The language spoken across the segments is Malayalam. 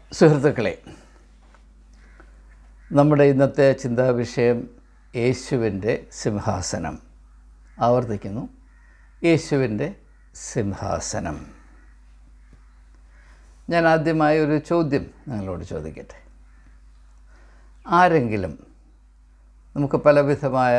സുഹൃത്തുക്കളെ നമ്മുടെ ഇന്നത്തെ ചിന്താ വിഷയം യേശുവിൻ്റെ സിംഹാസനം ആവർത്തിക്കുന്നു യേശുവിൻ്റെ സിംഹാസനം ഞാൻ ആദ്യമായി ഒരു ചോദ്യം നിങ്ങളോട് ചോദിക്കട്ടെ ആരെങ്കിലും നമുക്ക് പലവിധമായ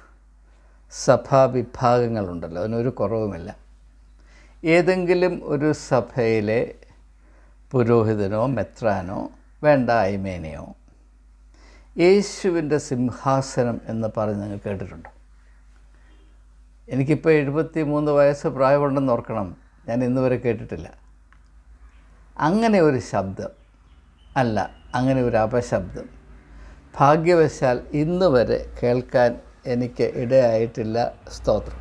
സഭാവിഭാഗങ്ങളുണ്ടല്ലോ അതിനൊരു കുറവുമില്ല ഏതെങ്കിലും ഒരു സഭയിലെ പുരോഹിതനോ മെത്രാനോ വേണ്ട ഐമേനയോ യേശുവിൻ്റെ സിംഹാസനം എന്ന് പറഞ്ഞ് നിങ്ങൾ കേട്ടിട്ടുണ്ടോ എനിക്കിപ്പോൾ എഴുപത്തി മൂന്ന് വയസ്സ് പ്രായമുണ്ടെന്ന് ഓർക്കണം ഞാൻ ഇന്ന് വരെ കേട്ടിട്ടില്ല അങ്ങനെ ഒരു ശബ്ദം അല്ല അങ്ങനെ ഒരു അപശബ്ദം ഭാഗ്യവശാൽ ഇന്ന് വരെ കേൾക്കാൻ എനിക്ക് ഇടയായിട്ടില്ല സ്തോത്രം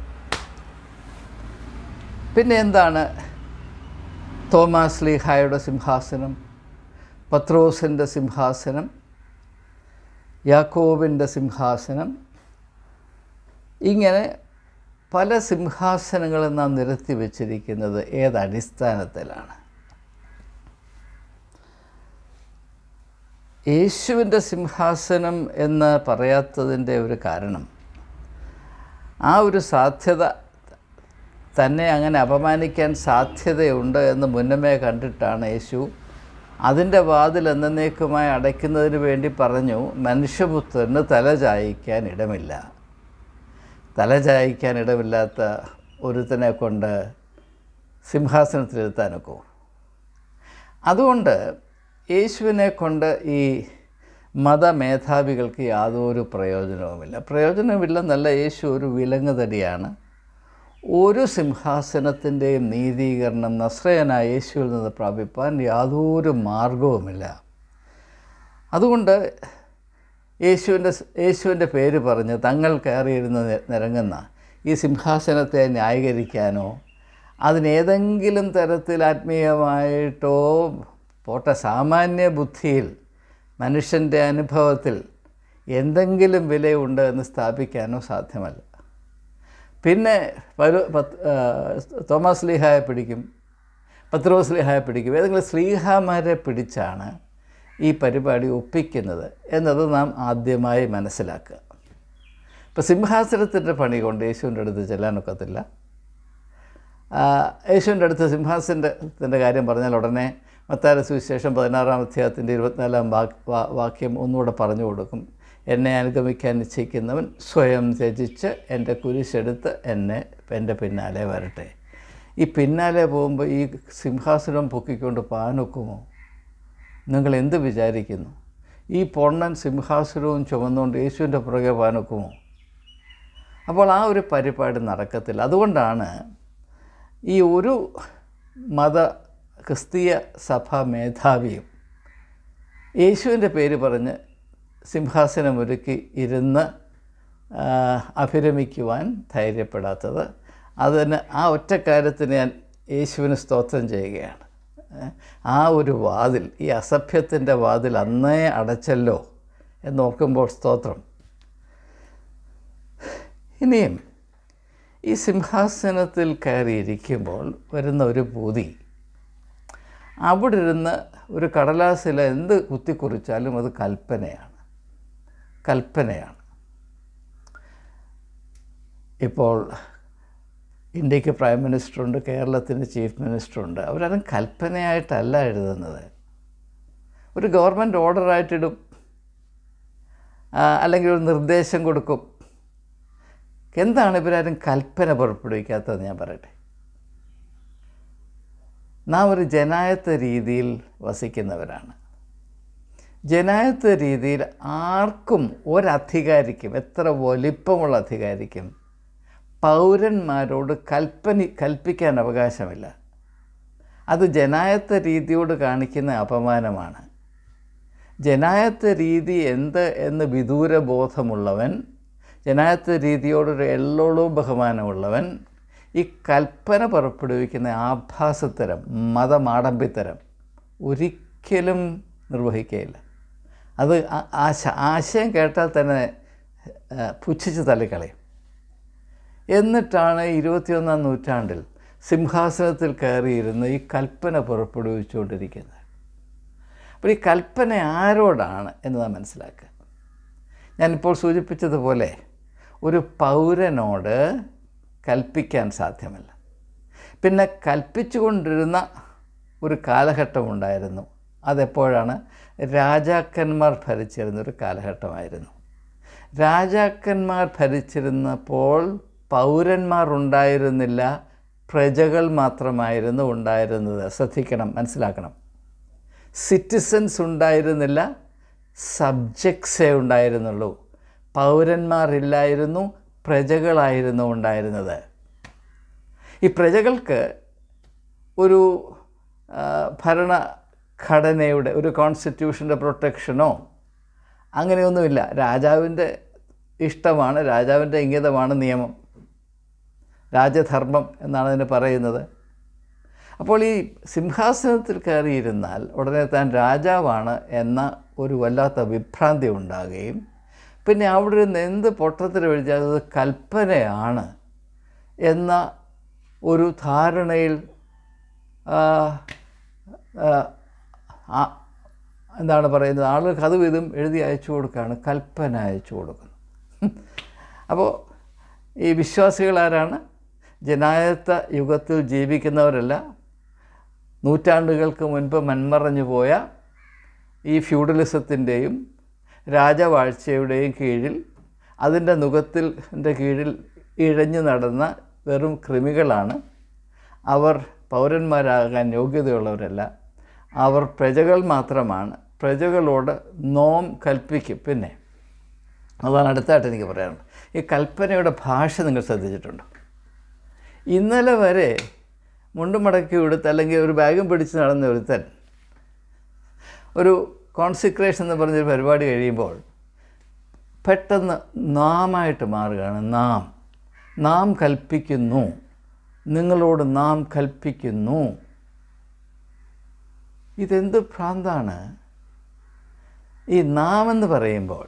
പിന്നെ എന്താണ് തോമാസ് ലീഹായുടെ സിംഹാസനം പത്രോസിൻ്റെ സിംഹാസനം യാക്കോബിൻ്റെ സിംഹാസനം ഇങ്ങനെ പല സിംഹാസനങ്ങളും നാം നിരത്തി വച്ചിരിക്കുന്നത് ഏതടിസ്ഥാനത്തിലാണ് യേശുവിൻ്റെ സിംഹാസനം എന്ന് പറയാത്തതിൻ്റെ ഒരു കാരണം ആ ഒരു സാധ്യത തന്നെ അങ്ങനെ അപമാനിക്കാൻ സാധ്യതയുണ്ട് എന്ന് മുന്നമേ കണ്ടിട്ടാണ് യേശു അതിൻ്റെ വാതിൽ എന്നേക്കുമായി അടയ്ക്കുന്നതിന് വേണ്ടി പറഞ്ഞു മനുഷ്യപുത്രന് തല ചായ്ക്കാൻ ഇടമില്ല തല ചായ്ക്കാൻ ഇടമില്ലാത്ത ഒരുത്തനെ കൊണ്ട് സിംഹാസനത്തിലിരുത്താനൊക്കെ അതുകൊണ്ട് യേശുവിനെ കൊണ്ട് ഈ മതമേധാവികൾക്ക് യാതൊരു പ്രയോജനവുമില്ല പ്രയോജനമില്ലെന്നല്ല യേശു ഒരു വിലങ്ങുതടിയാണ് ഒരു സിംഹാസനത്തിൻ്റെയും നീതീകരണം നസ്രയനായ യേശുവിൽ നിന്ന് പ്രാപിപ്പാൻ യാതൊരു മാർഗവുമില്ല അതുകൊണ്ട് യേശുവിൻ്റെ യേശുവിൻ്റെ പേര് പറഞ്ഞ് തങ്ങൾ കയറിയിരുന്ന് നിരങ്ങുന്ന ഈ സിംഹാസനത്തെ ന്യായീകരിക്കാനോ അതിനേതെങ്കിലും തരത്തിൽ ആത്മീയമായിട്ടോ പോട്ടെ സാമാന്യ ബുദ്ധിയിൽ മനുഷ്യൻ്റെ അനുഭവത്തിൽ എന്തെങ്കിലും വിലയുണ്ട് എന്ന് സ്ഥാപിക്കാനോ സാധ്യമല്ല പിന്നെ പരു പത്ത് തോമസ് ലീഹായെ പിടിക്കും പത്രോസ് ലീഹായെ പിടിക്കും ഏതെങ്കിലും സ്ലീഹാമാരെ പിടിച്ചാണ് ഈ പരിപാടി ഒപ്പിക്കുന്നത് എന്നത് നാം ആദ്യമായി മനസ്സിലാക്കുക ഇപ്പോൾ സിംഹാസനത്തിൻ്റെ പണി കൊണ്ട് യേശുവിൻ്റെ അടുത്ത് ചെല്ലാനൊക്കത്തില്ല യേശുവിൻ്റെ അടുത്ത് സിംഹാസനത്തിൻ്റെ കാര്യം പറഞ്ഞാൽ ഉടനെ മത്താര സുവിശേഷം പതിനാറാം അധ്യായത്തിൻ്റെ ഇരുപത്തിനാലാം വാക്യം ഒന്നുകൂടെ പറഞ്ഞു കൊടുക്കും എന്നെ അനുഗമിക്കാൻ നിശ്ചയിക്കുന്നവൻ സ്വയം ത്യജിച്ച് എൻ്റെ കുരിശെടുത്ത് എന്നെ എൻ്റെ പിന്നാലെ വരട്ടെ ഈ പിന്നാലെ പോകുമ്പോൾ ഈ സിംഹാസനം പൊക്കിക്കൊണ്ട് പാനൊക്കുമോ നിങ്ങൾ എന്ത് വിചാരിക്കുന്നു ഈ പൊണ്ണൻ സിംഹാസനവും ചുമന്നുകൊണ്ട് യേശുവിൻ്റെ പുറകെ പാനൊക്കുമോ അപ്പോൾ ആ ഒരു പരിപാടി നടക്കത്തില്ല അതുകൊണ്ടാണ് ഈ ഒരു മത ക്രിസ്തീയ സഭാ മേധാവിയും യേശുവിൻ്റെ പേര് പറഞ്ഞ് സിംഹാസനമൊരുക്കി ഇരുന്ന് അഭിരമിക്കുവാൻ ധൈര്യപ്പെടാത്തത് അതിന് ആ ഒറ്റ കാര്യത്തിന് ഞാൻ യേശുവിന് സ്തോത്രം ചെയ്യുകയാണ് ആ ഒരു വാതിൽ ഈ അസഭ്യത്തിൻ്റെ വാതിൽ അന്നേ അടച്ചല്ലോ എന്നോർക്കുമ്പോൾ സ്തോത്രം ഇനിയും ഈ സിംഹാസനത്തിൽ കയറിയിരിക്കുമ്പോൾ വരുന്ന ഒരു പൂതി അവിടെ ഇരുന്ന് ഒരു കടലാസിൽ എന്ത് കുത്തിക്കുറിച്ചാലും അത് കൽപ്പനയാണ് കൽപ്പനയാണ് ഇപ്പോൾ ഇന്ത്യക്ക് പ്രൈം മിനിസ്റ്ററുണ്ട് കേരളത്തിന് ചീഫ് മിനിസ്റ്ററുണ്ട് അവരാരും കൽപ്പനയായിട്ടല്ല എഴുതുന്നത് ഒരു ഗവൺമെൻറ് ഓർഡറായിട്ടിടും അല്ലെങ്കിൽ ഒരു നിർദ്ദേശം കൊടുക്കും എന്താണ് ഇവരാരും കൽപ്പന പുറപ്പെടുവിക്കാത്തതെന്ന് ഞാൻ പറയട്ടെ നാം ഒരു ജനായത്ത രീതിയിൽ വസിക്കുന്നവരാണ് ജനായത്ത രീതിയിൽ ആർക്കും ഒരധികാരിക്കും എത്ര വലിപ്പമുള്ള അധികാരിക്കും പൗരന്മാരോട് കൽപ്പനി കൽപ്പിക്കാൻ അവകാശമില്ല അത് ജനായത്ത രീതിയോട് കാണിക്കുന്ന അപമാനമാണ് ജനായത്ത രീതി എന്ത് എന്ന് വിദൂരബോധമുള്ളവൻ ജനായത്ത രീതിയോടൊരു എല്ലോളവും ബഹുമാനമുള്ളവൻ ഈ കൽപ്പന പുറപ്പെടുവിക്കുന്ന ആഭാസത്തരം മതമാടമ്പിത്തരം ഒരിക്കലും നിർവഹിക്കുകയില്ല അത് ആശ ആശയം കേട്ടാൽ തന്നെ പുച്ഛിച്ച് തള്ളിക്കളയും എന്നിട്ടാണ് ഇരുപത്തിയൊന്നാം നൂറ്റാണ്ടിൽ സിംഹാസനത്തിൽ കയറിയിരുന്ന് ഈ കൽപ്പന പുറപ്പെടുവിച്ചുകൊണ്ടിരിക്കുന്നത് അപ്പോൾ ഈ കൽപ്പന ആരോടാണ് എന്ന് നാം മനസ്സിലാക്കുക ഞാനിപ്പോൾ സൂചിപ്പിച്ചതുപോലെ ഒരു പൗരനോട് കൽപ്പിക്കാൻ സാധ്യമല്ല പിന്നെ കൽപ്പിച്ചുകൊണ്ടിരുന്ന ഒരു കാലഘട്ടമുണ്ടായിരുന്നു അതെപ്പോഴാണ് രാജാക്കന്മാർ ഭരിച്ചിരുന്ന ഒരു കാലഘട്ടമായിരുന്നു രാജാക്കന്മാർ ഭരിച്ചിരുന്നപ്പോൾ പൗരന്മാർ ഉണ്ടായിരുന്നില്ല പ്രജകൾ മാത്രമായിരുന്നു ഉണ്ടായിരുന്നത് ശ്രദ്ധിക്കണം മനസ്സിലാക്കണം സിറ്റിസൻസ് ഉണ്ടായിരുന്നില്ല സബ്ജക്ട്സേ ഉണ്ടായിരുന്നുള്ളൂ പൗരന്മാരില്ലായിരുന്നു പ്രജകളായിരുന്നു ഉണ്ടായിരുന്നത് ഈ പ്രജകൾക്ക് ഒരു ആ, ഭരണഘടനയുടെ ഒരു കോൺസ്റ്റിറ്റ്യൂഷൻ്റെ പ്രൊട്ടക്ഷനോ അങ്ങനെയൊന്നുമില്ല രാജാവിൻ്റെ ഇഷ്ടമാണ് രാജാവിൻ്റെ ഇംഗിതമാണ് നിയമം രാജധർമ്മം എന്നാണ് അതിന് പറയുന്നത് അപ്പോൾ ഈ സിംഹാസനത്തിൽ കയറിയിരുന്നാൽ ഉടനെ താൻ രാജാവാണ് എന്ന ഒരു വല്ലാത്ത വിഭ്രാന്തി ഉണ്ടാകുകയും പിന്നെ അവിടെ നിന്ന് എന്ത് പൊട്ടത്തിൽ എഴുതിയാൽ അത് കൽപ്പനയാണ് എന്ന ഒരു ധാരണയിൽ ആ, ആ, ആ, എന്താണ് പറയുന്നത് ആളുകൾക്ക് അതും ഇതും എഴുതി അയച്ചു കൊടുക്കുകയാണ് കൽപ്പന അയച്ചു കൊടുക്കുന്നു അപ്പോൾ ഈ വിശ്വാസികൾ ആരാണ് ജനായത്ത യുഗത്തിൽ ജീവിക്കുന്നവരല്ല നൂറ്റാണ്ടുകൾക്ക് മുൻപ് മൺമറഞ്ഞു പോയ ഈ ഫ്യൂഡലിസത്തിൻ്റെയും രാജവാഴ്ചയുടെയും കീഴിൽ അതിൻ്റെ നുഖത്തിൽ ൻ്റെ കീഴിൽ ഇഴഞ്ഞു നടന്ന വെറും കൃമികളാണ് അവർ പൗരന്മാരാകാൻ യോഗ്യതയുള്ളവരല്ല അവർ പ്രജകൾ മാത്രമാണ് പ്രജകളോട് നോം കൽപ്പിക്കും പിന്നെ അതാണ് അടുത്തായിട്ട് എനിക്ക് പറയാനുള്ളത് ഈ കൽപ്പനയുടെ ഭാഷ നിങ്ങൾ ശ്രദ്ധിച്ചിട്ടുണ്ടോ ഇന്നലെ വരെ മുണ്ടും മടക്കി എടുത്ത് അല്ലെങ്കിൽ ഒരു ബാഗും പിടിച്ച് നടന്ന ഒരുത്തൻ ഒരു കോൺസിക്രേഷൻ എന്ന് പറഞ്ഞൊരു പരിപാടി കഴിയുമ്പോൾ പെട്ടെന്ന് നാമായിട്ട് മാറുകയാണ് നാം നാം കൽപ്പിക്കുന്നു നിങ്ങളോട് നാം കൽപ്പിക്കുന്നു ഇതെന്ത് ഭ്രാന്താണ് ഈ നാം എന്ന് പറയുമ്പോൾ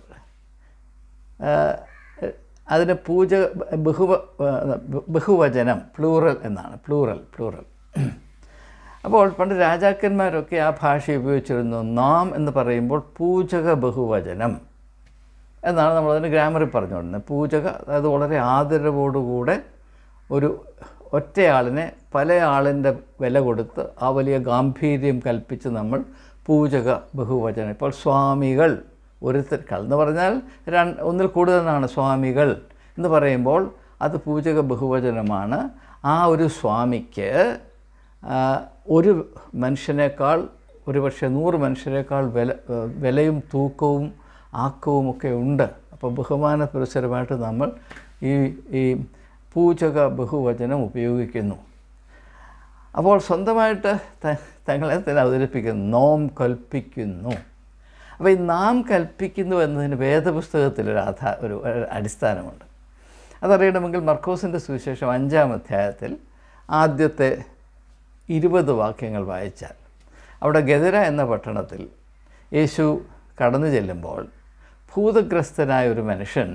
ആ, അതിന് പൂജ ബഹുവ ബഹുവചനം പ്ലൂറൽ എന്നാണ് പ്ലൂറൽ പ്ലൂറൽ അപ്പോൾ പണ്ട് രാജാക്കന്മാരൊക്കെ ആ ഭാഷ ഉപയോഗിച്ചിരുന്നു നാം എന്ന് പറയുമ്പോൾ പൂജക ബഹുവചനം എന്നാണ് നമ്മളതിന് ഗ്രാമറിൽ പറഞ്ഞുകൊണ്ടിരുന്നത് പൂജക അതായത് വളരെ ആദരവോടുകൂടെ ഒരു ഒറ്റയാളിനെ പല ആളിൻ്റെ വില കൊടുത്ത് ആ വലിയ ഗാംഭീര്യം കൽപ്പിച്ച് നമ്മൾ പൂജക ബഹുവചനം ഇപ്പോൾ സ്വാമികൾ ഒരുത്തർ എന്ന് പറഞ്ഞാൽ രണ്ട് ഒന്നിൽ കൂടുതലാണ് സ്വാമികൾ എന്ന് പറയുമ്പോൾ അത് പൂജക ബഹുവചനമാണ് ആ ഒരു സ്വാമിക്ക് ആ, ഒരു മനുഷ്യനേക്കാൾ ഒരു പക്ഷേ നൂറ് മനുഷ്യരെക്കാൾ വില വിലയും തൂക്കവും ആക്കവും ഒക്കെ ഉണ്ട് അപ്പോൾ ബഹുമാന പുരസ്സരമായിട്ട് നമ്മൾ ഈ ഈ പൂജക ബഹുവചനം ഉപയോഗിക്കുന്നു അപ്പോൾ സ്വന്തമായിട്ട് ത- തങ്ങളെ തന്നെ അവതരിപ്പിക്കുന്നു നോം കൽപ്പിക്കുന്നു അപ്പോൾ ഈ നാം കൽപ്പിക്കുന്നു എന്നതിന് വേദപുസ്തകത്തിൽ ഒരു ആധാ ഒരു ഒരു അടിസ്ഥാനമുണ്ട് അതറിയണമെങ്കിൽ മർക്കോസിൻ്റെ സുവിശേഷം അഞ്ചാം അധ്യായത്തിൽ ആദ്യത്തെ ഇരുപത് വാക്യങ്ങൾ വായിച്ചാൽ അവിടെ ഗദര എന്ന പട്ടണത്തിൽ യേശു കടന്നു ചെല്ലുമ്പോൾ ഭൂതഗ്രസ്തനായ ഒരു മനുഷ്യൻ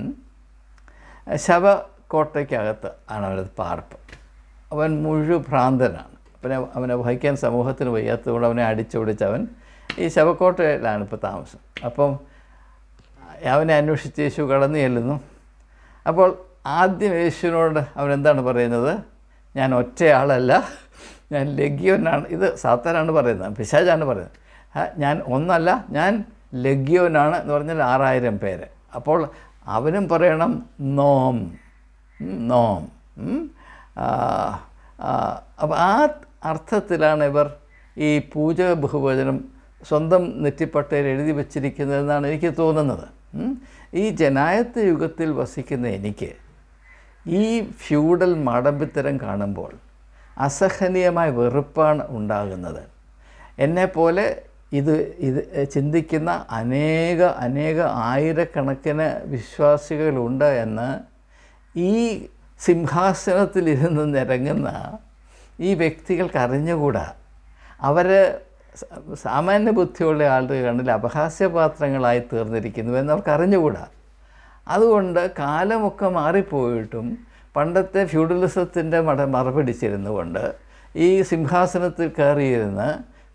ശവക്കോട്ടയ്ക്കകത്ത് ആണ് അവനത് പാർപ്പ് അവൻ മുഴുഭ്രാന്തനാണ് അവനെ അവനെ വഹിക്കാൻ സമൂഹത്തിന് വയ്യാത്തതുകൊണ്ട് അവനെ അടിച്ചോടിച്ച് അവൻ ഈ ശവക്കോട്ടയിലാണ് ഇപ്പോൾ താമസം അപ്പം അവനെ അന്വേഷിച്ച് യേശു കടന്നു ചെല്ലുന്നു അപ്പോൾ ആദ്യം യേശുവിനോട് അവൻ എന്താണ് പറയുന്നത് ഞാൻ ഒറ്റയാളല്ല ഞാൻ ലഗ്യോനാണ് ഇത് സാത്താനാണ് പറയുന്നത് പിശാചാണ് പറയുന്നത് ആ, ഞാൻ ഒന്നല്ല ഞാൻ ലഗ്യോനാണ് എന്ന് പറഞ്ഞാൽ ആറായിരം പേര് അപ്പോൾ അവനും പറയണം നോം ഉം, നോം ഉം. ആ, ആ, അപ്പോൾ ആ അർത്ഥത്തിലാണ് ഇവർ ഈ പൂജ ബഹുവചനം സ്വന്തം നെറ്റിപ്പട്ടയിൽ എഴുതി വച്ചിരിക്കുന്നതെന്നാണ് എനിക്ക് തോന്നുന്നത് ഉം. ഈ ജനായത്ത് യുഗത്തിൽ വസിക്കുന്ന എനിക്ക് ഈ ഫ്യൂഡൽ മാടമ്പിത്തരം കാണുമ്പോൾ അസഹനീയമായ വെറുപ്പാണ് ഉണ്ടാകുന്നത് എന്നെപ്പോലെ ഇത് ഇത് ചിന്തിക്കുന്ന അനേക അനേക ആയിരക്കണക്കിന് വിശ്വാസികളുണ്ട് എന്ന് ഈ സിംഹാസനത്തിലിരുന്ന് നിരങ്ങുന്ന ഈ വ്യക്തികൾക്ക് അറിഞ്ഞുകൂടാ അവർ സാമാന്യ ബുദ്ധിയുള്ള ആളുടെ കണ്ണിൽ അപഹാസ്യപാത്രങ്ങളായി തീർന്നിരിക്കുന്നു എന്നവർക്ക് അറിഞ്ഞുകൂടാ അതുകൊണ്ട് കാലമൊക്കെ മാറിപ്പോയിട്ടും പണ്ടത്തെ ഫ്യൂഡലിസത്തിൻ്റെ മട മറപിടിച്ചിരുന്നു കൊണ്ട് ഈ സിംഹാസനത്തിൽ കയറിയിരുന്ന്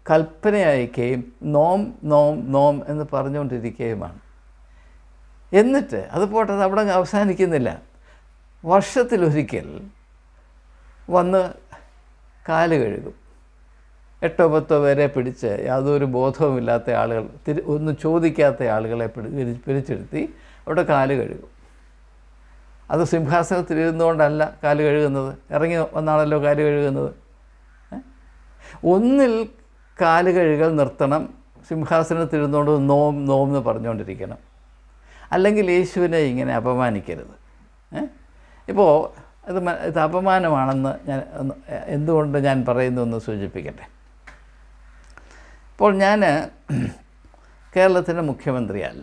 കൽപ്പനയയക്കുകയും നോം നോം നോം എന്ന് പറഞ്ഞുകൊണ്ടിരിക്കുകയുമാണ് എന്നിട്ട് അത് പോട്ടെ അത് അവിടെ അവസാനിക്കുന്നില്ല വർഷത്തിലൊരിക്കൽ വന്ന് കാല് കഴുകും എട്ടോ പത്തോ പേരെ പിടിച്ച് യാതൊരു ബോധവുമില്ലാത്ത ആളുകൾ തിരി ഒന്നും ചോദിക്കാത്ത ആളുകളെ പിടി പിരി- പിരിച്ചെടുത്തി അവിടെ കാല് കഴുകും അത് സിംഹാസനത്തിൽ ഇരുന്നുകൊണ്ടല്ല കാല് കഴുകുന്നത് ഇറങ്ങി വന്നാണല്ലോ കാല് കഴുകുന്നത് ഏ? ഒന്നിൽ കാല് കഴുകൽ നിർത്തണം സിംഹാസനത്തിൽ ഇരുന്നുകൊണ്ട് നോം നോം എന്ന് പറഞ്ഞുകൊണ്ടിരിക്കണം അല്ലെങ്കിൽ യേശുവിനെ ഇങ്ങനെ അപമാനിക്കരുത് ഏ? ഇപ്പോൾ ഇത് മ- ഇത് അപമാനമാണെന്ന് ഞാൻ ഒന്ന് എന്തുകൊണ്ട് ഞാൻ പറയുന്നു എന്ന് സൂചിപ്പിക്കട്ടെ ഇപ്പോൾ ഞാൻ കേരളത്തിൻ്റെ മുഖ്യമന്ത്രിയല്ല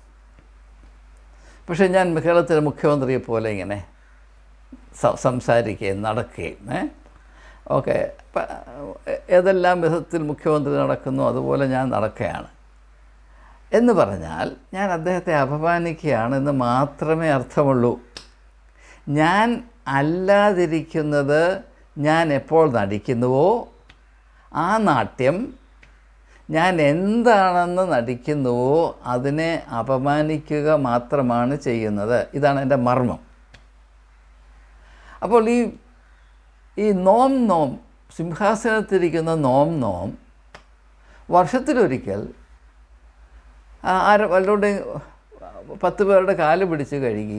പക്ഷേ ഞാൻ കേരളത്തിലെ മുഖ്യമന്ത്രിയെ പോലെ ഇങ്ങനെ സ- സംസാരിക്കുകയും നടക്കുകയും ഏ ഓക്കെ പ- ഏതെല്ലാം വിധത്തിൽ മുഖ്യമന്ത്രി നടക്കുന്നു അതുപോലെ ഞാൻ നടക്കുകയാണ് എന്ന് പറഞ്ഞാൽ ഞാൻ അദ്ദേഹത്തെ അപമാനിക്കുകയാണെന്ന് മാത്രമേ അർത്ഥമുള്ളൂ ഞാൻ അല്ലാതിരിക്കുന്നത് ഞാൻ എപ്പോൾ നടിക്കുന്നുവോ ആ നാട്യം ഞാൻ എന്താണെന്ന് നടിക്കുന്നുവോ അതിനെ അപമാനിക്കുക മാത്രമാണ് ചെയ്യുന്നത് ഇതാണ് എൻ്റെ മർമ്മം അപ്പോൾ ഈ ഈ നോം നോം സിംഹാസനത്തിരിക്കുന്ന നോം നോം വർഷത്തിലൊരിക്കൽ ആ ആര വല്ലവരുടെ പത്ത് പേരുടെ കാല് പിടിച്ച് കഴുകി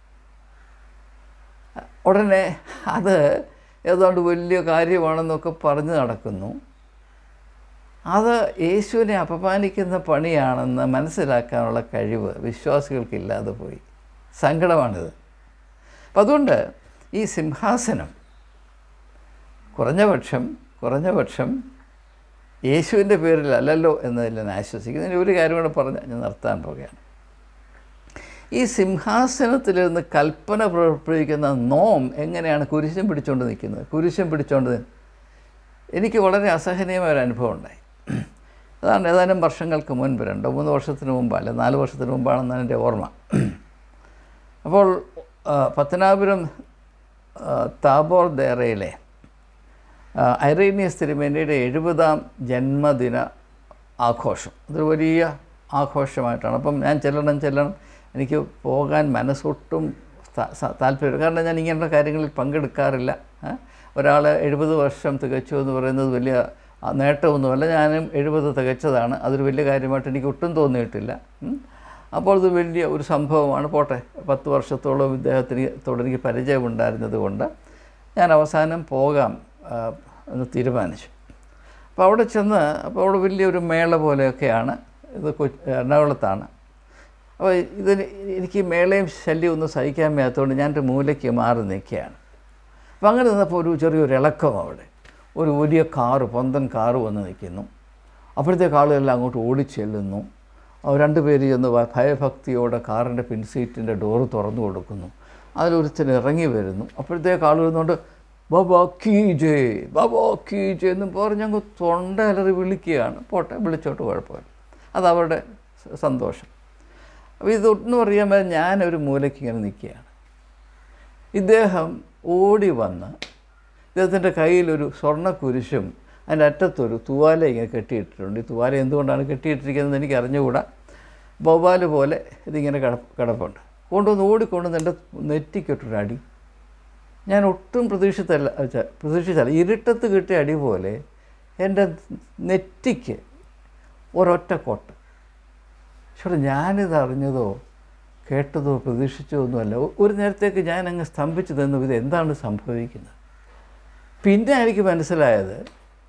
ഉടനെ അത് ഏതാണ്ട് വലിയ കാര്യമാണെന്നൊക്കെ പറഞ്ഞ് നടക്കുന്നു അത് യേശുവിനെ അപമാനിക്കുന്ന പണിയാണെന്ന് മനസ്സിലാക്കാനുള്ള കഴിവ് വിശ്വാസികൾക്കില്ലാതെ പോയി സങ്കടമാണിത് അപ്പം അതുകൊണ്ട് ഈ സിംഹാസനം കുറഞ്ഞ പക്ഷം കുറഞ്ഞ പക്ഷം യേശുവിൻ്റെ പേരിലല്ലല്ലോ എന്നതിൽ ഞാൻ ആശ്വസിക്കുന്നു ഇനി ഒരു കാര്യം കൂടെ പറഞ്ഞ് ഞാൻ നിർത്താൻ പോകുകയാണ് ഈ സിംഹാസനത്തിലിരുന്ന് കൽപ്പന പ്രയോഗിക്കുന്ന നോം എങ്ങനെയാണ് കുരിശം പിടിച്ചുകൊണ്ട് നിൽക്കുന്നത് കുരിശം പിടിച്ചുകൊണ്ട് നി- എനിക്ക് വളരെ അസഹനീയമായ ഒരു അനുഭവം ഉണ്ടായി അതാണ് ഏതാനും വർഷങ്ങൾക്ക് മുൻപ് രണ്ടോ മൂന്ന് വർഷത്തിന് മുമ്പ് അല്ലെ നാല് വർഷത്തിന് മുമ്പാണെന്നാണ് എൻ്റെ ഓർമ്മ അപ്പോൾ ആ, പത്തനാപുരം ആ, താബോർ ദേറയിലെ ആ, ഐറേനിയസ് തിരുമേനിയുടെ എഴുപതാം ജന്മദിന ആഘോഷം അതൊരു വലിയ ആഘോഷമായിട്ടാണ് അപ്പം ഞാൻ ചെല്ലണം ചെല്ലണം എനിക്ക് പോകാൻ മനസ്സൊട്ടും ത- സ- താല്പര്യം കാരണം ഞാൻ ഇങ്ങനെയുള്ള കാര്യങ്ങളിൽ പങ്കെടുക്കാറില്ല ഒരാൾ എഴുപത് വർഷം തികച്ചു എന്ന് പറയുന്നത് വലിയ ആ, നേട്ടമൊന്നുമല്ല ഞാനും എഴുപത് തികച്ചതാണ് അതൊരു വലിയ കാര്യമായിട്ട് എനിക്ക് ഒട്ടും തോന്നിയിട്ടില്ല ഉം. അപ്പോൾ ഇത് വലിയ ഒരു സംഭവമാണ് പോട്ടെ പത്ത് വർഷത്തോളം ഇദ്ദേഹത്തിന് തോട് എനിക്ക് പരിചയമുണ്ടായിരുന്നത് കൊണ്ട് ഞാൻ അവസാനം പോകാം ആ, എന്ന് തീരുമാനിച്ചു അപ്പോൾ അവിടെ ചെന്ന് അപ്പോൾ അവിടെ വലിയൊരു മേള പോലെയൊക്കെയാണ് ഇത് കൊ- എറണാകുളത്താണ് അപ്പോൾ ഇതിന് എനിക്ക് ഈ മേളയും ശല്യം ഒന്നും സഹിക്കാൻ വയ്യാത്തതുകൊണ്ട് ഞാൻ ഒരു മൂലയ്ക്ക് മാറി നിൽക്കുകയാണ് അപ്പോൾ അങ്ങനെ നിന്നപ്പോൾ ഒരു ചെറിയൊരു ഇളക്കം അവിടെ ഒരു വലിയ കാറ് പൊന്തൻ കാറ് വന്ന് നിൽക്കുന്നു അപ്പോഴത്തേക്ക് ആളുകളെല്ലാം അങ്ങോട്ട് ഓടിച്ചെല്ലുന്നു അവർ രണ്ടുപേര് ചെന്ന് ഭ- ഭയഭക്തിയോടെ കാറിൻ്റെ പിൻസീറ്റിൻ്റെ ഡോറ് തുറന്നു കൊടുക്കുന്നു അതിലൊരുത്തൻ ഇറങ്ങി വരുന്നു അപ്പോഴത്തേക്ക് ആൾ വരുന്നുകൊണ്ട് ബാബാ കീ ജേ ബാബാ കീ ജേ എന്നും പറഞ്ഞ് അങ്ങ് തൊണ്ട അലറി വിളിക്കുകയാണ് പോട്ടെ വിളിച്ചോട്ട് കുഴപ്പമില്ല അത് അവരുടെ സ- സന്തോഷം അപ്പോൾ ഇതൊന്നും അറിയാൻ പറ്റാൻ ഞാനൊരു മൂലയ്ക്ക് ഇങ്ങനെ നിൽക്കുകയാണ് ഇദ്ദേഹം ഓടി വന്ന് ഇദ്ദേഹത്തിൻ്റെ കയ്യിലൊരു സ്വർണ്ണ കുരിശും അതിൻ്റെ അറ്റത്തൊരു തുവാല ഇങ്ങനെ കെട്ടിയിട്ടിട്ടുണ്ട് ഈ തുവാല എന്തുകൊണ്ടാണ് കെട്ടിയിട്ടിരിക്കുന്നത് എനിക്ക് അറിഞ്ഞുകൂടാ ബൊബാല് പോലെ ഇതിങ്ങനെ കിട കിടപ്പുണ്ട് കൊണ്ടുവന്ന് ഓടിക്കൊണ്ടുവന്ന് എൻ്റെ നെറ്റിക്കൊട്ടൊരു അടി ഞാൻ ഒട്ടും പ്രതീക്ഷിച്ചല്ല ഛെ, പ്രതീക്ഷിച്ചല്ല ഇരുട്ടത്ത് കിട്ടിയ അടി പോലെ എൻ്റെ നെറ്റിക്ക് ഒരൊറ്റ കൊട്ട് പക്ഷേ ഞാനിത് അറിഞ്ഞതോ കേട്ടതോ പ്രതീക്ഷിച്ചതോ ഒന്നുമല്ല ഒ- ഒരു നേരത്തേക്ക് ഞാൻ അങ്ങ് സ്തംഭിച്ചു നിന്നു ഇത് എന്താണ് സംഭവിക്കുന്നത് പിന്നെ എനിക്ക് മനസ്സിലായത്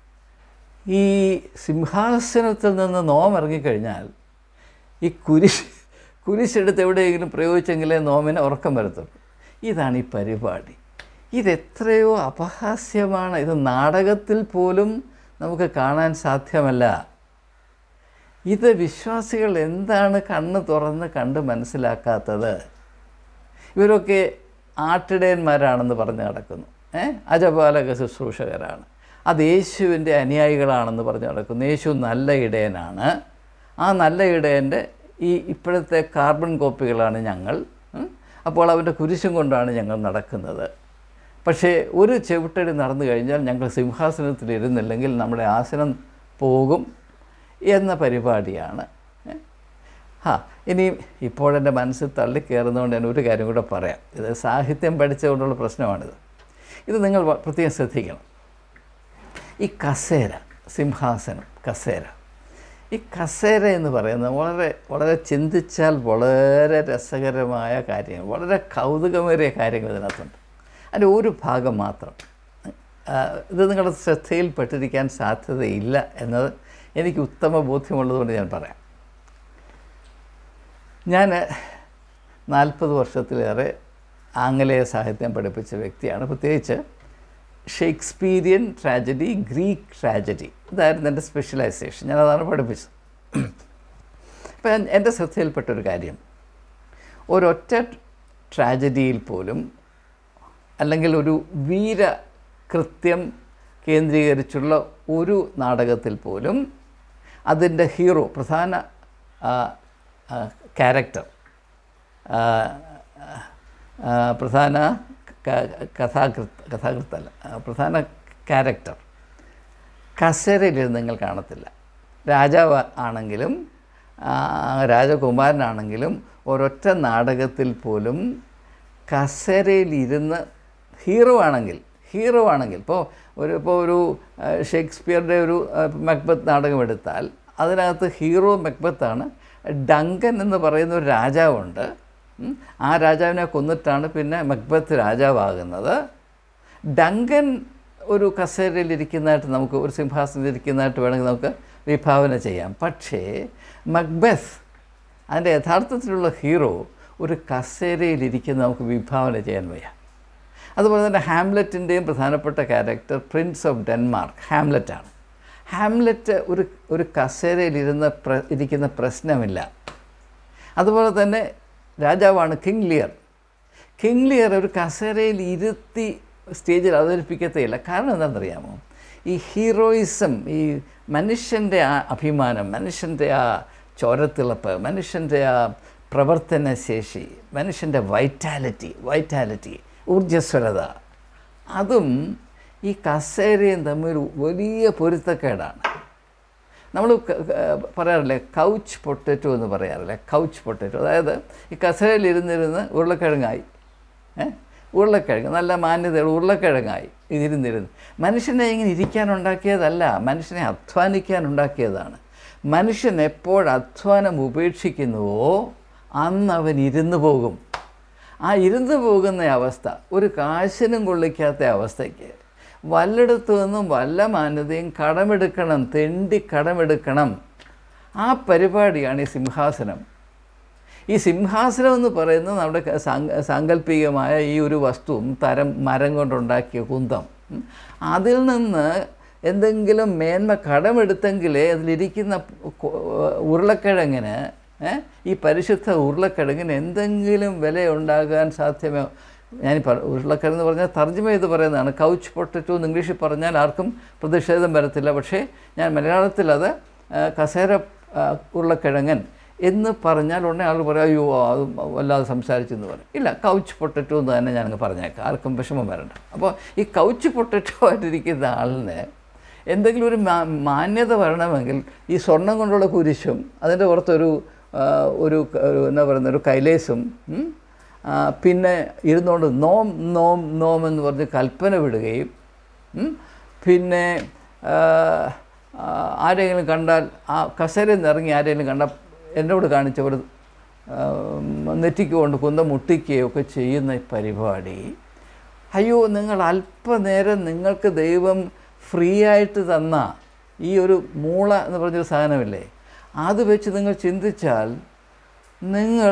ഈ സിംഹാസനത്തിൽ നിന്ന് നോം ഇറങ്ങിക്കഴിഞ്ഞാൽ ഈ കുരിശ് കുരിശെടുത്ത് എവിടെയെങ്കിലും പ്രയോഗിച്ചെങ്കിലേ നോമിനെ ഉറക്കം വരത്തുള്ളൂ ഇതാണ് ഈ പരിപാടി ഇതെത്രയോ അപഹാസ്യമാണ് ഇത് നാടകത്തിൽ പോലും നമുക്ക് കാണാൻ സാധ്യമല്ല ഇത് വിശ്വാസികൾ എന്താണ് കണ്ണ് തുറന്ന് കണ്ട് മനസ്സിലാക്കാത്തത് ഇവരൊക്കെ ആട്ടിടയന്മാരാണെന്ന് പറഞ്ഞ് നടക്കുന്നു ഏ അജപാലക ശുശ്രൂഷകരാണ് അത് യേശുവിൻ്റെ അനുയായികളാണെന്ന് പറഞ്ഞ് നടക്കുന്നു യേശു നല്ല ഇടയനാണ് ആ നല്ല ഇടയൻ്റെ ഈ ഇപ്പോഴത്തെ കാർബൺ കോപ്പികളാണ് ഞങ്ങൾ ഉം. അപ്പോൾ അവൻ്റെ കുരിശും കൊണ്ടാണ് ഞങ്ങൾ നടക്കുന്നത് പക്ഷേ ഒരു ചെവിട്ടടി നടന്നു കഴിഞ്ഞാൽ ഞങ്ങൾ സിംഹാസനത്തിൽ ഇരുന്നില്ലെങ്കിൽ നമ്മുടെ ആസനം പോകും എന്ന പരിപാടിയാണ് ആ ഇനി ഇപ്പോഴെൻ്റെ മനസ്സിൽ തള്ളിക്കയറുന്നതുകൊണ്ട് ഞാൻ ഒരു കാര്യം കൂടെ പറയാം ഇത് സാഹിത്യം പഠിച്ചുകൊണ്ടുള്ള പ്രശ്നമാണിത് ഇത് നിങ്ങൾ വ- പ്രത്യേകം ശ്രദ്ധിക്കണം ഈ കസേര സിംഹാസനം കസേര ഈ കസേര എന്ന് പറയുന്നത് വളരെ വളരെ ചിന്തിച്ചാൽ വളരെ രസകരമായ കാര്യങ്ങൾ വളരെ കൗതുകമേറിയ കാര്യങ്ങൾ ഇതിനകത്തുണ്ട് അതിൻ്റെ ഒരു ഭാഗം മാത്രം ആ, ഇത് നിങ്ങളുടെ ശ്രദ്ധയിൽപ്പെട്ടിരിക്കാൻ സാധ്യതയില്ല എന്നത് എനിക്ക് ഉത്തമ ബോധ്യമുള്ളതുകൊണ്ട് ഞാൻ പറയാം ഞാൻ നാൽപ്പത് വർഷത്തിലേറെ ആംഗലേയ സാഹിത്യം പഠിപ്പിച്ച വ്യക്തിയാണ് പ്രത്യേകിച്ച് ഷേക്സ്പീരിയൻ ട്രാജഡി ഗ്രീക്ക് ട്രാജഡി ഇതായിരുന്നു എൻ്റെ സ്പെഷ്യലൈസേഷൻ ഞാനതാണ് പഠിപ്പിച്ചത് അപ്പം ഞാൻ- എൻ്റെ ശ്രദ്ധയിൽപ്പെട്ടൊരു കാര്യം ഒരൊറ്റ ട്രാജഡിയിൽ പോലും അല്ലെങ്കിൽ ഒരു വീര കൃത്യം കേന്ദ്രീകരിച്ചുള്ള ഒരു നാടകത്തിൽ പോലും അതിൻ്റെ ഹീറോ പ്രധാന ക്യാരക്ടർ പ്രധാന ക- കഥാകൃത്ത് കഥാകൃത്തല്ല ആ, പ്രധാന ക്യാരക്ടർ കസേരയിലിരുന്ന് നിങ്ങൾ കാണത്തില്ല രാജാവ് ആണെങ്കിലും ആ, രാജകുമാരനാണെങ്കിലും ഒരൊറ്റ നാടകത്തിൽ പോലും കസേരയിലിരുന്ന് ഹീറോ ആണെങ്കിൽ ഹീറോ ആണെങ്കിൽ ഇപ്പോൾ ഒരു ഇപ്പോൾ ഒരു ആ, ഷേക്സ്പിയറുടെ ഒരു ആ, മക്ബത്ത് നാടകം എടുത്താൽ അതിനകത്ത് ഹീറോ മക്ബത്താണ് ഡങ്കൻ എന്ന് പറയുന്ന ഒരു രാജാവുണ്ട് ഉം. ആ രാജാവിനെ കൊന്നിട്ടാണ് പിന്നെ മക്ബത്ത് രാജാവാകുന്നത് ഡങ്കൻ ഒരു കസേരയിലിരിക്കുന്നതായിട്ട് നമുക്ക് ഒരു സിംഹാസനത്തിൽ ഇരിക്കുന്നതായിട്ട് വേണമെങ്കിൽ നമുക്ക് വിഭാവന ചെയ്യാം പക്ഷേ മക്ബത്ത് അതിൻ്റെ യഥാർത്ഥത്തിലുള്ള ഹീറോ ഒരു കസേരയിലിരിക്കുന്ന നമുക്ക് വിഭാവന ചെയ്യാൻ വയ്യ അതുപോലെ തന്നെ ഹാംലെറ്റിൻ്റെയും പ്രധാനപ്പെട്ട ക്യാരക്ടർ പ്രിൻസ് ഓഫ് ഡെൻമാർക്ക് ഹാംലെറ്റാണ് ഹാംലെറ്റ് ഒരു ഒരു കസേരയിലിരുന്ന പ്ര ഇരിക്കുന്ന പ്രശ്നമില്ല അതുപോലെ തന്നെ രാജാവാണ് കിങ് ലിയർ കിങ് ലിയർ ഒരു കസേരയിൽ ഇരുത്തി സ്റ്റേജിൽ അവതരിപ്പിക്കത്തേയില്ല കാരണം എന്താണെന്നറിയാമോ ഈ ഹീറോയിസം ഈ മനുഷ്യൻ്റെ ആ അഭിമാനം മനുഷ്യൻ്റെ ആ ചോരത്തിളപ്പ് മനുഷ്യൻ്റെ ആ പ്രവർത്തനശേഷി മനുഷ്യൻ്റെ വൈറ്റാലിറ്റി വൈറ്റാലിറ്റി ഊർജ്ജസ്വലത അതും ഈ കസേരയും തമ്മിൽ വലിയ പൊരുത്തക്കേടാണ് നമ്മൾ ക- ക- പറയാറില്ലേ കൗച്ച് പൊട്ടറ്റോ എന്ന് പറയാറില്ലേ കൗച്ച് പൊട്ടറ്റോ അതായത് ഈ കസേരയിലിരുന്നിരുന്ന് ഉരുളക്കിഴങ്ങായി ഏ ഉരുളക്കിഴങ്ങ് നല്ല മാന്യതയുള്ള ഉരുളക്കിഴങ്ങായി ഇതിരുന്നിരുന്ന് മനുഷ്യനെ ഇങ്ങനെ ഇരിക്കാനുണ്ടാക്കിയതല്ല മനുഷ്യനെ അധ്വാനിക്കാനുണ്ടാക്കിയതാണ് മനുഷ്യൻ എപ്പോൾ അധ്വാനം ഉപേക്ഷിക്കുന്നുവോ അന്ന് അവൻ ഇരുന്നു പോകും ആ ഇരുന്ന് പോകുന്ന അവസ്ഥ ഒരു കാശിനും കൊള്ളിക്കാത്ത അവസ്ഥയ്ക്ക് വല്ലയിടത്തു നിന്നും വല്ല മാന്യതയും കടമെടുക്കണം തെണ്ടി കടമെടുക്കണം ആ പരിപാടിയാണ് ഈ സിംഹാസനം ഈ സിംഹാസനം എന്ന് പറയുന്നത് നമ്മുടെ ക- സാങ്ക- സാങ്കല്പികമായ ഈ ഒരു വസ്തുവും തരം മരം കൊണ്ടുണ്ടാക്കിയ കുന്തം ഉം. അതിൽ നിന്ന് എന്തെങ്കിലും മേന്മ കടമെടുത്തെങ്കിലേ അതിലിരിക്കുന്ന കൊ- ഉരുളക്കിഴങ്ങിന് ഏ, ഈ പരിശുദ്ധ ഉരുളക്കിഴങ്ങിന് എന്തെങ്കിലും വില ഉണ്ടാകാൻ സാധ്യമോ ഞാൻ ഈ പറ ഉരുളക്കിഴങ്ങ് എന്ന് പറഞ്ഞാൽ തർജ്ജമ ചെയ്ത് പറയുന്നതാണ് കൗച്ച് പൊട്ടറ്റോ എന്ന് ഇംഗ്ലീഷിൽ പറഞ്ഞാൽ ആർക്കും പ്രതിഷേധം വരത്തില്ല പക്ഷേ ഞാൻ മലയാളത്തിൽ അത് ആ, കസേര ആ, ഉരുളക്കിഴങ്ങൻ എന്ന് പറഞ്ഞാൽ ഉടനെ ആൾ പറയും അയ്യോ അത് വല്ലാതെ സംസാരിച്ചെന്ന് പറയും ഇല്ല കൗച്ച് പൊട്ടറ്റോ എന്ന് തന്നെ ഞാനങ്ങ് പറഞ്ഞേക്കാം ആർക്കും വിഷമം വരണ്ട അപ്പോൾ ഈ കൗച്ച് പൊട്ടറ്റോ ആയിട്ടിരിക്കുന്ന ആളിന് എന്തെങ്കിലും ഒരു മാ- മാന്യത വരണമെങ്കിൽ ഈ സ്വർണം കൊണ്ടുള്ള കുരിശും അതിൻ്റെ പുറത്തൊരു ആ, ഒരു ക- ഒരു എന്താ പറയുന്ന ഒരു കൈലേസും ഉം, ആ, പിന്നെ ഇരുന്നുകൊണ്ട് നോം നോം നോം എന്ന് പറഞ്ഞ് കൽപ്പന വിടുകയും ഉം, പിന്നെ ആ, ആ, ആരെങ്കിലും കണ്ടാൽ ആ കസേരയിൽ നിന്ന് ഇറങ്ങി ആരെങ്കിലും കണ്ടാൽ എന്നോട് കാണിച്ച ഒരു ആ, നെറ്റിക്ക് കൊണ്ട് കുന്തം മുട്ടിക്കുകയോ ഒക്കെ ചെയ്യുന്ന ഈ പരിപാടി അയ്യോ നിങ്ങൾ അല്പനേരം നിങ്ങൾക്ക് ദൈവം ഫ്രീ ആയിട്ട് തന്ന ഈ ഒരു മൂള എന്ന് പറഞ്ഞൊരു സാധനമില്ലേ അത് വെച്ച് നിങ്ങൾ ചിന്തിച്ചാൽ നിങ്ങൾ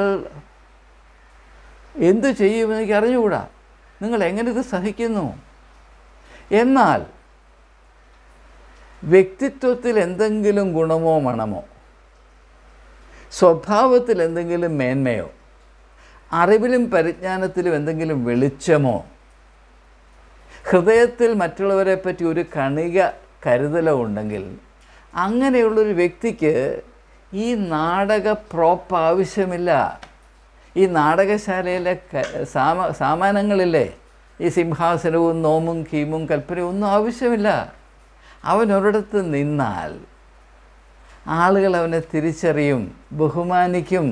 എന്ത് ചെയ്യുമെന്ന് എനിക്ക് അറിഞ്ഞുകൂടാ നിങ്ങൾ എങ്ങനെ ഇത് സഹിക്കുന്നു എന്നാൽ വ്യക്തിത്വത്തിൽ എന്തെങ്കിലും ഗുണമോ മണമോ സ്വഭാവത്തിൽ എന്തെങ്കിലും മേന്മയോ അറിവിലും പരിജ്ഞാനത്തിലും എന്തെങ്കിലും വെളിച്ചമോ ഹൃദയത്തിൽ മറ്റുള്ളവരെ പറ്റി ഒരു കണിക കരുതലോ ഉണ്ടെങ്കിൽ അങ്ങനെയുള്ളൊരു വ്യക്തിക്ക് ഈ നാടക പ്രോപ്പ് ആവശ്യമില്ല ഈ നാടകശാലയിലെ ക- സാമ സാമാനങ്ങളില്ലേ ഈ സിംഹാസനവും നോമും കീമും കൽപ്പനയും ഒന്നും ആവശ്യമില്ല അവൻ ഒരിടത്ത് നിന്നാൽ ആളുകൾ അവനെ തിരിച്ചറിയും ബഹുമാനിക്കും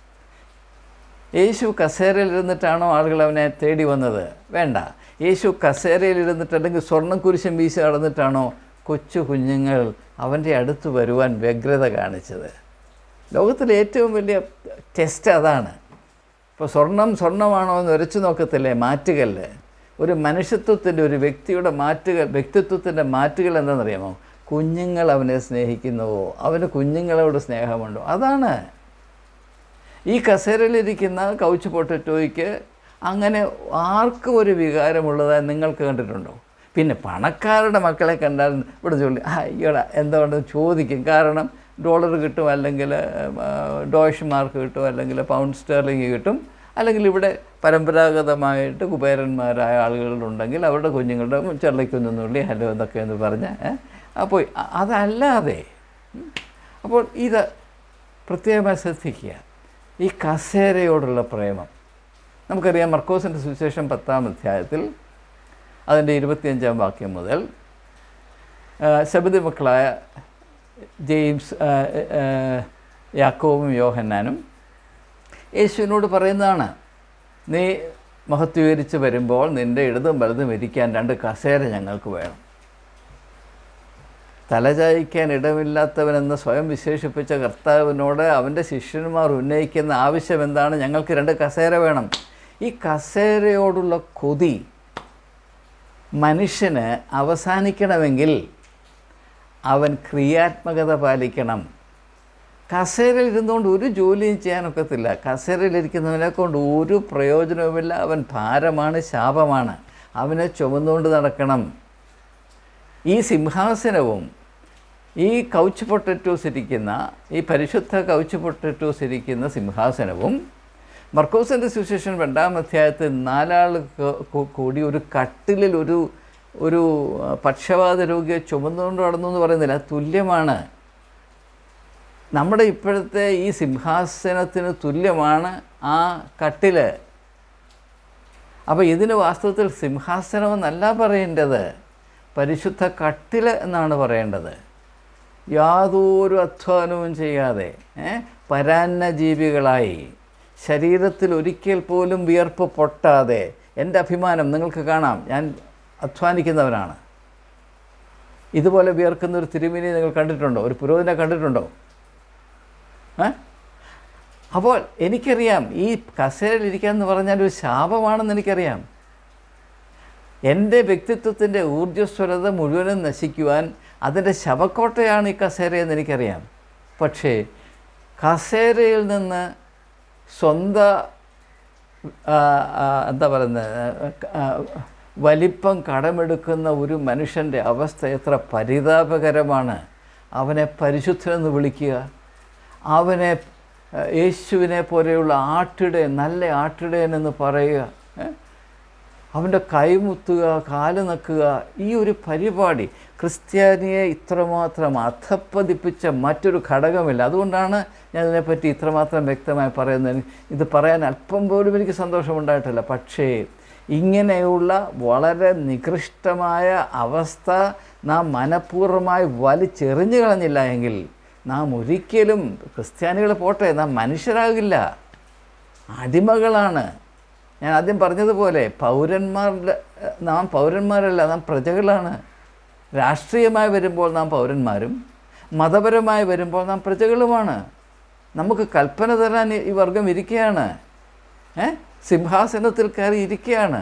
യേശു കസേരയിൽ ഇരുന്നിട്ടാണോ ആളുകൾ അവനെ തേടി വന്നത് വേണ്ട യേശു കസേരയിൽ ഇരുന്നിട്ട് അല്ലെങ്കിൽ സ്വർണ്ണം കുരിശം വീശി നടന്നിട്ടാണോ കൊച്ചു കുഞ്ഞുങ്ങൾ അവൻ്റെ അടുത്ത് വരുവാൻ വ്യഗ്രത കാണിച്ചത് ലോകത്തിലെ ഏറ്റവും വലിയ ടെസ്റ്റ് അതാണ് ഇപ്പോൾ സ്വർണം സ്വർണ്ണമാണോ എന്ന് ഉരച്ചു നോക്കത്തില്ലേ മാറ്റുകല്ല് ഒരു മനുഷ്യത്വത്തിൻ്റെ ഒരു വ്യക്തിയുടെ മാറ്റുകൾ വ്യക്തിത്വത്തിൻ്റെ മാറ്റുകൾ എന്താണെന്നറിയാമോ കുഞ്ഞുങ്ങൾ അവനെ സ്നേഹിക്കുന്നുവോ അവന് കുഞ്ഞുങ്ങളോട് സ്നേഹമുണ്ടോ അതാണ് ഈ കസേരയിലിരിക്കുന്ന കൗച്ച് പൊട്ടറ്റോയ്ക്ക് അങ്ങനെ ആർക്കും ഒരു വികാരമുള്ളതായി നിങ്ങൾക്ക് കണ്ടിട്ടുണ്ടോ പിന്നെ പണക്കാരുടെ മക്കളെ കണ്ടാൽ ഇവിടെ ചൊല്ലി അയ്യോടാ എന്തുകൊണ്ടെന്ന് ചോദിക്കും കാരണം ഡോളർ കിട്ടും അല്ലെങ്കിൽ ഡോഷ് മാർക്ക് കിട്ടും അല്ലെങ്കിൽ പൗണ്ട് സ്റ്റെർലിംഗ് കിട്ടും അല്ലെങ്കിൽ ഇവിടെ പരമ്പരാഗതമായിട്ട് കുബേരന്മാരായ ആളുകളുണ്ടെങ്കിൽ അവരുടെ കുഞ്ഞുങ്ങളുടെ ചെള്ളയ്ക്കൊന്നുള്ളി ഹലോ എന്നൊക്കെ എന്ന് പറഞ്ഞ് ഏ, അപ്പോൾ അ- അതല്ലാതെ ഉം, അപ്പോൾ ഇത് പ്രത്യേകമായി ശ്രദ്ധിക്കുക ഈ കസേരയോടുള്ള പ്രേമം നമുക്കറിയാം മർക്കോസിൻ്റെ സുവിശേഷം പത്താം അധ്യായത്തിൽ അതിൻ്റെ ഇരുപത്തിയഞ്ചാം വാക്യം മുതൽ ശബദി മക്കളായ ജെയിംസ് ആ, ആ, യാക്കോബും യോഹന്നാനും യേശുവിനോട് പറയുന്നതാണ് നീ മഹത്വീകരിച്ച് വരുമ്പോൾ നിൻ്റെ ഇടതും വലതും ഇരിക്കാൻ രണ്ട് കസേര ഞങ്ങൾക്ക് വേണം തലചായ്ക്കാൻ ഇടമില്ലാത്തവനെന്ന് സ്വയം വിശേഷിപ്പിച്ച കർത്താവിനോട് അവൻ്റെ ശിഷ്യന്മാർ ഉന്നയിക്കുന്ന ആവശ്യം എന്താണ് ഞങ്ങൾക്ക് രണ്ട് കസേര വേണം ഈ കസേരയോടുള്ള കൊതി മനുഷ്യന് അവസാനിക്കണമെങ്കിൽ അവൻ ക്രിയാത്മകത പാലിക്കണം കസേരയിൽ ഇരുന്നുകൊണ്ട് ഒരു ജോലിയും ചെയ്യാനൊക്കത്തില്ല കസേരയിലിരിക്കുന്നവനെ കൊണ്ട് ഒരു പ്രയോജനവുമില്ല അവൻ ഭാരമാണ് ശാപമാണ് അവനെ ചുമന്നുകൊണ്ട് നടക്കണം ഈ സിംഹാസനവും ഈ കൗച്ച് പൊട്ടറ്റോസ് ഇരിക്കുന്ന ഈ പരിശുദ്ധ കൗച്ച് പൊട്ടറ്റോസ് ഇരിക്കുന്ന സിംഹാസനവും മർക്കോസിൻ്റെ സുവിശേഷൻ രണ്ടാം അധ്യായത്തിൽ നാലാൾ ക- കൂ- കൂടി ഒരു കട്ടിലിൽ ഒരു ഒരു ആ, പക്ഷപാത രോഗിയെ ചുമന്നുകൊണ്ട് നടന്നു എന്ന് പറയുന്നില്ല അത് തുല്യമാണ് നമ്മുടെ ഇപ്പോഴത്തെ ഈ സിംഹാസനത്തിന് തുല്യമാണ് ആ കട്ടില് അപ്പോൾ ഇതിന് വാസ്തവത്തിൽ സിംഹാസനമെന്നല്ല പറയേണ്ടത് പരിശുദ്ധ കട്ടില് എന്നാണ് പറയേണ്ടത് യാതൊരു അധ്വാനവും ചെയ്യാതെ ഏ, പരാന്നജീവികളായി ശരീരത്തിൽ ഒരിക്കൽ പോലും വിയർപ്പ് പൊട്ടാതെ എൻ്റെ അഭിമാനം നിങ്ങൾക്ക് കാണാം ഞാൻ അധ്വാനിക്കുന്നവനാണ് ഇതുപോലെ വിയർക്കുന്ന ഒരു തിരുമിനി നിങ്ങൾ കണ്ടിട്ടുണ്ടോ ഒരു പുരോഹിതനെ കണ്ടിട്ടുണ്ടോ ഏ? അപ്പോൾ എനിക്കറിയാം ഈ കസേരയിലിരിക്കുക എന്ന് പറഞ്ഞാൽ ഒരു ശാപമാണെന്ന് എനിക്കറിയാം എൻ്റെ വ്യക്തിത്വത്തിൻ്റെ ഊർജ്ജസ്വലത മുഴുവനും നശിക്കുവാൻ അതിൻ്റെ ശവക്കോട്ടയാണ് ഈ കസേരയെന്ന് എനിക്കറിയാം പക്ഷേ കസേരയിൽ നിന്ന് സ്വന്തം ആ, ആ, എന്താ പറയുന്നത് ആ, വലിപ്പം കടമെടുക്കുന്ന ഒരു മനുഷ്യൻ്റെ അവസ്ഥ എത്ര പരിതാപകരമാണ് അവനെ പരിശുദ്ധനെന്ന് വിളിക്കുക അവനെ ആ, യേശുവിനെ പോലെയുള്ള ആട്ടിടയൻ നല്ല ആട്ടിടയൻ എന്ന് പറയുക ഏ? അവൻ്റെ കൈമുത്തുക കാല് നക്കുക ഈ ഒരു പരിപാടി ക്രിസ്ത്യാനിയെ ഇത്രമാത്രം അധപ്പതിപ്പിച്ച മറ്റൊരു ഘടകമില്ല അതുകൊണ്ടാണ് ഞാൻ ഇതിനെപ്പറ്റി ഇത്രമാത്രം വ്യക്തമായി പറയുന്നത് ഇത് പറയാൻ അല്പം പോലും എനിക്ക് സന്തോഷമുണ്ടായിട്ടില്ല പക്ഷേ ഇങ്ങനെയുള്ള വളരെ നികൃഷ്ടമായ അവസ്ഥ നാം മനഃപൂർവ്വമായി വലിച്ചെറിഞ്ഞു കളഞ്ഞില്ല എങ്കിൽ നാം ഒരിക്കലും ക്രിസ്ത്യാനികൾ പോട്ടെ നാം മനുഷ്യരാകില്ല അടിമകളാണ് ഞാൻ ആദ്യം പറഞ്ഞതുപോലെ പൗരന്മാരുടെ നാം പൗരന്മാരല്ല നാം പ്രജകളാണ് രാഷ്ട്രീയമായി വരുമ്പോൾ നാം പൗരന്മാരും മതപരമായി വരുമ്പോൾ നാം പ്രജകളുമാണ് നമുക്ക് കൽപ്പന തരാൻ ഈ വർഗം ഇരിക്കുകയാണ് ഏ സിംഹാസനത്തിൽ കയറി ഇരിക്കുകയാണ്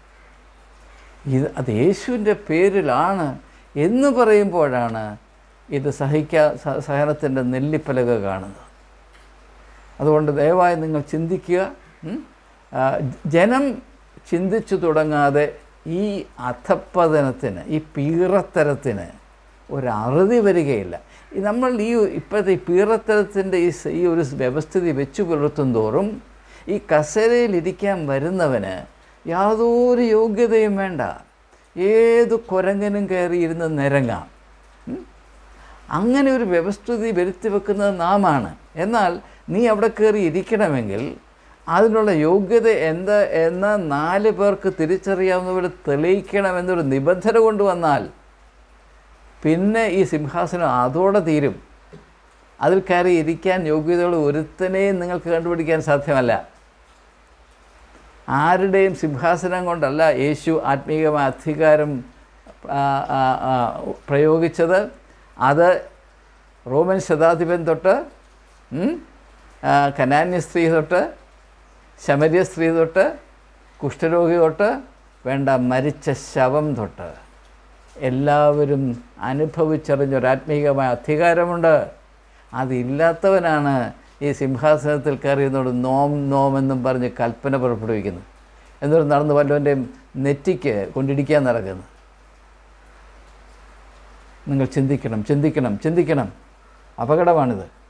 ഇത് അത് യേശുവിൻ്റെ പേരിലാണ് എന്ന് പറയുമ്പോഴാണ് ഇത് സഹിക്കാ സ- സഹനത്തിൻ്റെ നെല്ലിപ്പലക കാണുന്നത് അതുകൊണ്ട് ദയവായി നിങ്ങൾ ചിന്തിക്കുക ഉം? ആ, ജനം ചിന്തിച്ചു തുടങ്ങാതെ ഈ അധപ്പതനത്തിന് ഈ പീറത്തരത്തിന് ഒരറുതി വരികയില്ല ഈ നമ്മൾ ഈ ഇപ്പോഴത്തെ ഈ പീറത്തരത്തിൻ്റെ ഈ സ- ഈ ഒരു വ്യവസ്ഥിതി വെച്ചു പുലർത്തും തോറും ഈ കസേരയിൽ ഇരിക്കാൻ വരുന്നവന് യാതൊരു യോഗ്യതയും വേണ്ട ഏത് കുരങ്ങനും കയറി ഇരുന്ന് നിരങ്ങാം ഉം? അങ്ങനെ ഒരു വ്യവസ്ഥിതി വരുത്തി വെക്കുന്നത് നാമാണ് എന്നാൽ നീ അവിടെ കയറി ഇരിക്കണമെങ്കിൽ അതിനുള്ള യോഗ്യത എന്താ എന്ന നാല് പേർക്ക് തിരിച്ചറിയാവുന്നവരെ തെളിയിക്കണമെന്നൊരു നിബന്ധന കൊണ്ടുവന്നാൽ പിന്നെ ഈ സിംഹാസനം അതോടെ തീരും അതിൽ കയറി ഇരിക്കാൻ യോഗ്യതയുള്ള ഒരുത്തനെയും നിങ്ങൾക്ക് കണ്ടുപിടിക്കാൻ സാധ്യമല്ല ആരുടെയും സിംഹാസനം കൊണ്ടല്ല യേശു ആത്മീയമായ അധികാരം ആ, ആ, ആ, പ്രയോഗിച്ചത് അത് റോമൻ ശതാധിപൻ തൊട്ട് ഉം, ആ, കനാന്യ സ്ത്രീ തൊട്ട് ശമര്യ സ്ത്രീ തൊട്ട് കുഷ്ഠരോഗി തൊട്ട് വേണ്ട മരിച്ച ശവം തൊട്ട് എല്ലാവരും അനുഭവിച്ചറിഞ്ഞ ഒരു ആത്മീയമായ അധികാരമുണ്ട് അതില്ലാത്തവനാണ് ഈ സിംഹാസനത്തിൽ കയറിയെന്നോട് നോം നോം എന്നും പറഞ്ഞ് കൽപ്പന പുറപ്പെടുവിക്കുന്നത് എന്നിട്ട് നടന്ന് വല്ലവൻ്റെയും നെറ്റിക്ക് കൊണ്ടിടിക്കാൻ നടക്കുന്നു നിങ്ങൾ ചിന്തിക്കണം ചിന്തിക്കണം ചിന്തിക്കണം അപകടമാണിത്